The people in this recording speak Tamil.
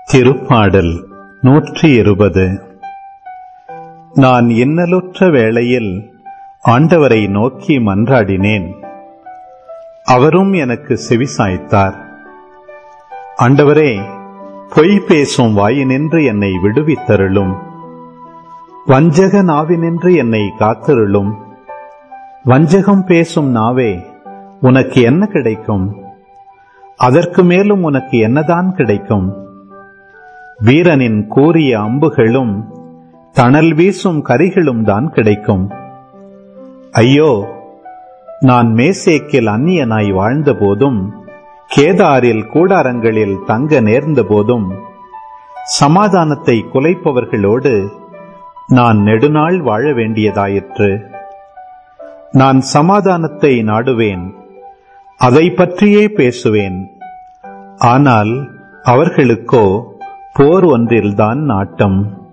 திருப்பாடல் நூற்றி இருபது நான் இன்னலுற்ற வேளையில் ஆண்டவரை நோக்கி மன்றாடினேன் அவரும் எனக்கு செவிசாய்த்தார் ஆண்டவரே பொய் பேசும் வாயினின்று என்னை விடுவித்தருளும் வஞ்சக நாவினின்று என்னை காத்தருளும் வஞ்சகம் பேசும் நாவே உனக்கு என்ன கிடைக்கும் அதற்கு மேலும் உனக்கு என்னதான் கிடைக்கும் வீரனின் கூறிய அம்புகளும் தணல் வீசும் கரிகளும் தான் கிடைக்கும் ஐயோ நான் மேசேக்கில் அந்நியனாய் வாழ்ந்த போதும் கேதாரில் கூடாரங்களில் தங்க நேர்ந்த போதும் சமாதானத்தை குலைப்பவர்களோடு நான் நெடுநாள் வாழ வேண்டியதாயிற்று நான் சமாதானத்தை நாடுவேன் அதை பற்றியே பேசுவேன் ஆனால் அவர்களுக்கோ போர் ஒன்றில்தான் நாட்டம்